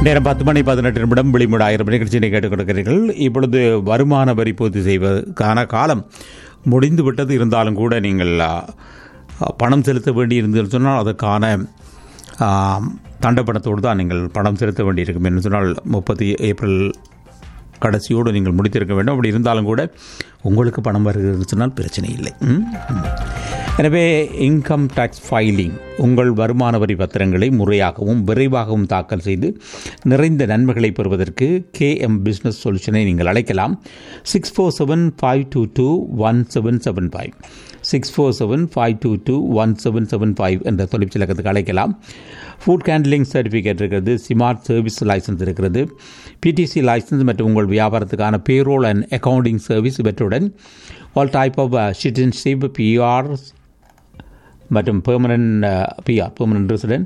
நேரம் பத்து மணி பதினெட்டு நிமிடம் விளிமுட ஆயிரம் நிகழ்ச்சியினை கேட்டுக் கொடுக்கிறீர்கள் இப்பொழுது வருமான வரி பூர்த்தி செய்வதற்கான காலம் முடிந்து விட்டது இருந்தாலும் கூட நீங்கள் ஆ, பணம் செலுத்த வேண்டி இருந்தது சொன்னால் அதற்கான ஆ, தண்டப்பணத்தோடு தான் நீங்கள் பணம் செலுத்த வேண்டியிருக்கும் என்று சொன்னால் முப்பத்தி ஏப்ரல் கடைசியோடு நீங்கள் முடித்திருக்க வேண்டும் அப்படி இருந்தாலும் கூட உங்களுக்கு பணம் வருகிறது சொன்னால் பிரச்சனை இல்லை ம்? ம். எனவே இன்கம் டேக்ஸ் ஃபைலிங் உங்கள் வருமான வரி பத்திரங்களை முறையாகவும் விரைவாகவும் தாக்கல் செய்து நிறைந்த நன்மைகளை பெறுவதற்கு கேஎம் பிஸ்னஸ் சொல்யூஷனை நீங்கள் அழைக்கலாம் six four seven five two two one seven seven five six four seven five two two one seven seven five என்ற தொலைபேசி இலக்கத்துக்கு அழைக்கலாம் ஃபுட் ஹேண்ட்லிங் சர்டிஃபிகேட் இருக்கிறது சிமார்ட் சர்வீஸ் லைசன்ஸ் இருக்கிறது பிடிசி லைசன்ஸ் மற்றும் உங்கள் வியாபாரத்துக்கான பேரோல் அண்ட் அக்கவுண்டிங் சர்வீஸ் இவற்றுடன் all type of citizenship PR மற்றும் permanent PR permanent resident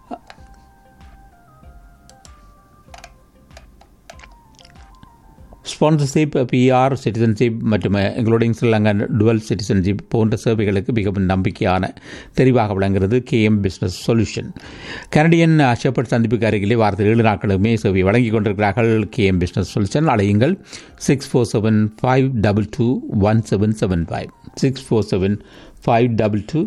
sponsorship PR citizenship மற்றும் இன்க்ளூடிங் ஸ்ரீலங்கா டுவல் சிட்டிசன்ஷிப் போன்ற சேவைகளுக்கு மிகவும் நம்பிக்கையான தெரிவாக விளங்குகிறது KM business solution Canadian Shepherd சந்திப்புக்கு அருகிலே வாரத்தில் ஏழு நாட்களுமே சேவை வழங்கிக் கொண்டிருக்கிறார்கள் கேஎம் பிஸ்னஸ் சொல்யூஷன் அழையுங்கள் six four seven five double two one seven seven five six four seven five double two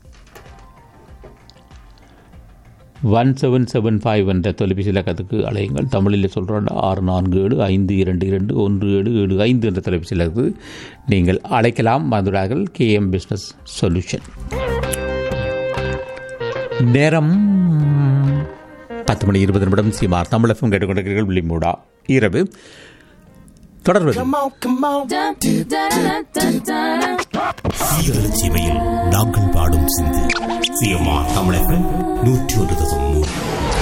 one seven seven five என்ற தொலைபேசி இலக்கத்துக்கு அழையுங்கள் தமிழில் சொல்கிறோம் ஆறு நான்கு ஏழு ஐந்து இரண்டு இரண்டு ஒன்று ஏழு ஏழு ஐந்து என்ற தொலைபேசி இலக்கத்துக்கு நீங்கள் அழைக்கலாம் மதுராகல் கேஎம் பிஸ்னஸ் சொல்யூஷன் நேரம் பத்து மணி இருபது நிமிடம் சீமார் தமிழகம் கேட்டுக்கொண்டிருக்கிறீர்கள் விளிமூடா இரவு தொடர்வது சீரழ சீமையில் நாங்கள் பாடும் சிந்து சிஎம்ஆ தமிழகம் நூற்றி ஒரு தசம் மூணு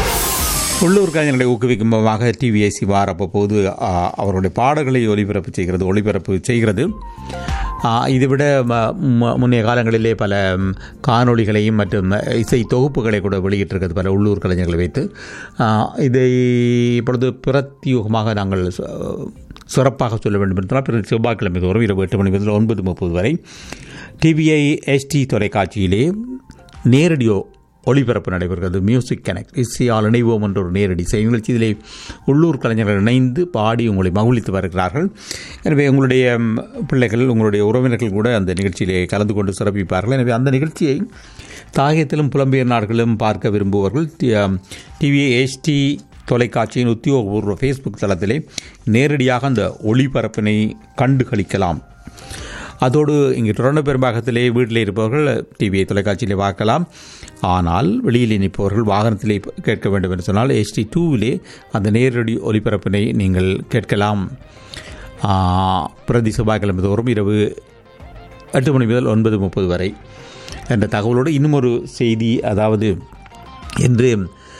உள்ளூர் கலைஞர்களை ஊக்குவிக்கும் விதமாக டிவிஐசி வார் அப்போது ஆ, அவருடைய பாடல்களை ஒளிபரப்பு செய்கிறது ஒளிபரப்பு செய்கிறது ஆ, இதைவிட ம- ம- முன்னைய காலங்களிலே பல ம், காணொளிகளையும் மற்றும் இசை தொகுப்புகளை கூட வெளியிட்டிருக்கிறது பல உள்ளூர் கலைஞர்களை வைத்து ஆ, இதை இப்பொழுது பிரத்யூகமாக நாங்கள் ச- சிறப்பாக சொல்ல வேண்டும் என்றால் பிறகு செவ்வாய்க்கிழமை தோறும் இரவு எட்டு மணி முதல் ஒன்பது முப்பது வரை டிவிஐ எஸ்டி தொலைக்காட்சியிலே நேரடியோ ஒளிபரப்பு நடைபெறுகிறது மியூசிக் கனெக்ட் இசையால் இணைவோம் என்ற ஒரு நேரடி இசை நிகழ்ச்சி இதிலே உள்ளூர் கலைஞர்கள் இணைந்து பாடி உங்களை மகிழ்வித்து வருகிறார்கள் எனவே உங்களுடைய ம், பிள்ளைகள் உங்களுடைய உறவினர்கள் கூட அந்த நிகழ்ச்சியிலே கலந்து கொண்டு சிறப்பிப்பார்கள் எனவே அந்த நிகழ்ச்சியை தாயத்திலும் புலம்பெயர் நாடுகளிலும் பார்க்க விரும்புபவர்கள் டிவி எஸ்டி தொலைக்காட்சியின் உத்தியோகபூர்வ ஃபேஸ்புக் தளத்திலே நேரடியாக அந்த ஒளிபரப்பினை கண்டு களிக்கலாம் அதோடு இங்கு தொடர்ந்து பெரும்பாகத்திலே வீட்டில் இருப்பவர்கள் டிவியை தொலைக்காட்சியிலே பார்க்கலாம் ஆனால் வெளியில் நிற்பவர்கள் வாகனத்திலே கேட்க வேண்டும் என்று சொன்னால் ஹெச்டி டூவிலே அந்த நேரடி ஒலிபரப்பினை நீங்கள் கேட்கலாம் ஆ, பிரதி செவ்வாய்க்கிழமை தோறும் இரவு எட்டு மணி முதல் ஒன்பது முப்பது வரை என்ற தகவலோடு இன்னும் ஒரு செய்தி அதாவது இன்று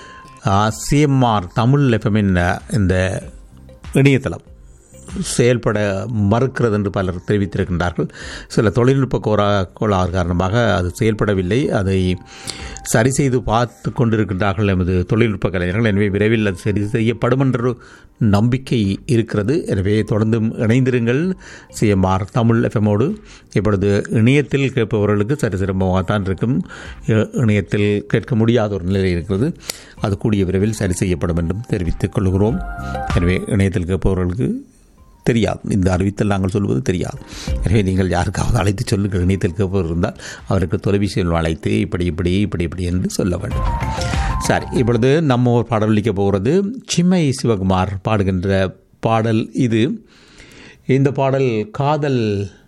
சிஎம்ஆர் தமிழ் எஃப்எம்மின் இந்த இணையதளம் செயல்பட மறுக்கிறது என்று பலர் தெரிவித்திருக்கின்றார்கள் சில தொழில்நுட்ப கோரா கோளாறு காரணமாக அது செயல்படவில்லை அதை சரி செய்து பார்த்து கொண்டிருக்கின்றார்கள் எமது தொழில்நுட்ப கலைஞர்கள் எனவே விரைவில் அது சரி செய்யப்படும் என்ற ஒரு நம்பிக்கை இருக்கிறது எனவே தொடர்ந்தும் இணைந்திருங்கள் சிஎம்ஆர் தமிழ் எஃப்எம்மோடு இப்பொழுது இணையத்தில் கேட்பவர்களுக்கு சரி சிரமமாகத்தான் இருக்கும் இ- இணையத்தில் கேட்க முடியாத ஒரு நிலை இருக்கிறது அது கூடிய விரைவில் சரி செய்யப்படும் என்றும் தெரிவித்துக் கொள்கிறோம் எனவே இணையத்தில் கேட்பவர்களுக்கு தெரியாது இந்த அறிவித்தல் நாங்கள் சொல்வது தெரியாது எனவே நீங்கள் யாருக்காவது அழைத்து சொல்லுங்கள் இணையத்தில் கேட்பவர் இருந்தால் அவருக்கு தொலைபேசியில் அழைத்து இப்படி இப்படி இப்படி இப்படி என்று சொல்ல வேண்டும் சரி இப்பொழுது நம்ம ஒரு பாடல் ஒலிக்க போகிறது சிம்மை சிவகுமார் பாடுகின்ற பாடல் இது இந்த பாடல் காதல்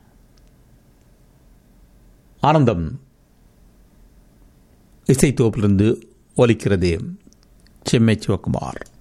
ஆனந்தம் இசைத்தோப்பிலிருந்து ஒலிக்கிறது செம்மை சிவகுமார்